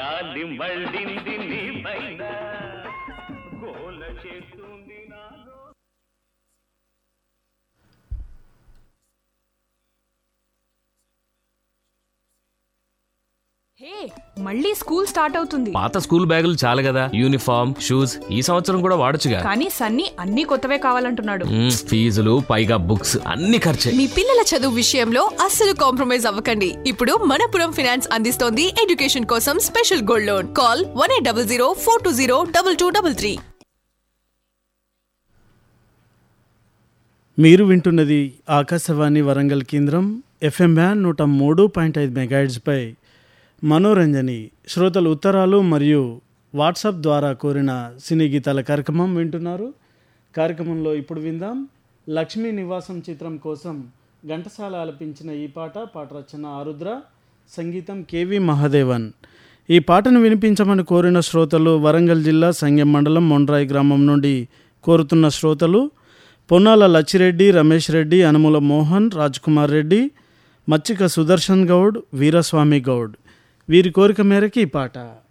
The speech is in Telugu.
గాలి మళ్ళింది నీ పైన గోల చేస్తుంది నాలో హే మళ్ళీ స్కూల్ స్టార్ట్ అవుతుంది పాత స్కూల్ బ్యాగులు చాలు కదా యూనిఫామ్ షూస్ ఈ సంవత్సరం కూడా వాడొచ్చుగా కానీ సన్నీ అన్ని కొత్తవే కావాలంటున్నాడు మ్మ్, ఫీజులు పైగా బుక్స్ అన్ని ఖర్చే మీ పిల్లల చదువు విషయంలో అస్సలు కాంప్రమైజ్ అవ్వకండి ఇప్పుడు మనపురం ఫైనాన్స్ అందిస్తోంది ఎడ్యుకేషన్ కోసం special gold loan call one eight double zero four two zero double two double three మీరు వింటున్నది ఆకాశవాణి వరంగల్ కేంద్రం ఎఫ్ఎం బ్యాన్ నూట మూడు పాయింట్ ఐదు మెగాయిడ్స్పై మనోరంజని శ్రోతలు ఉత్తరాలు మరియు వాట్సాప్ ద్వారా కోరిన సినీ గీతాల కార్యక్రమం వింటున్నారు కార్యక్రమంలో ఇప్పుడు విందాం లక్ష్మీ నివాసం చిత్రం కోసం ఘంటసాల ఆలపించిన ఈ పాట పాట రచన ఆరుద్ర సంగీతం కేవి మహాదేవన్ ఈ పాటను వినిపించమని కోరిన శ్రోతలు వరంగల్ జిల్లా సంగెం మండలం మొండ్రాయి గ్రామం నుండి కోరుతున్న శ్రోతలు పొన్నాల లచ్చిరెడ్డి రమేష్ రెడ్డి అనుముల మోహన్ రాజ్కుమార్ రెడ్డి మచ్చిక సుదర్శన్ గౌడ్ వీరస్వామి గౌడ్ వీరి కోరిక మేరకు ఈ పాట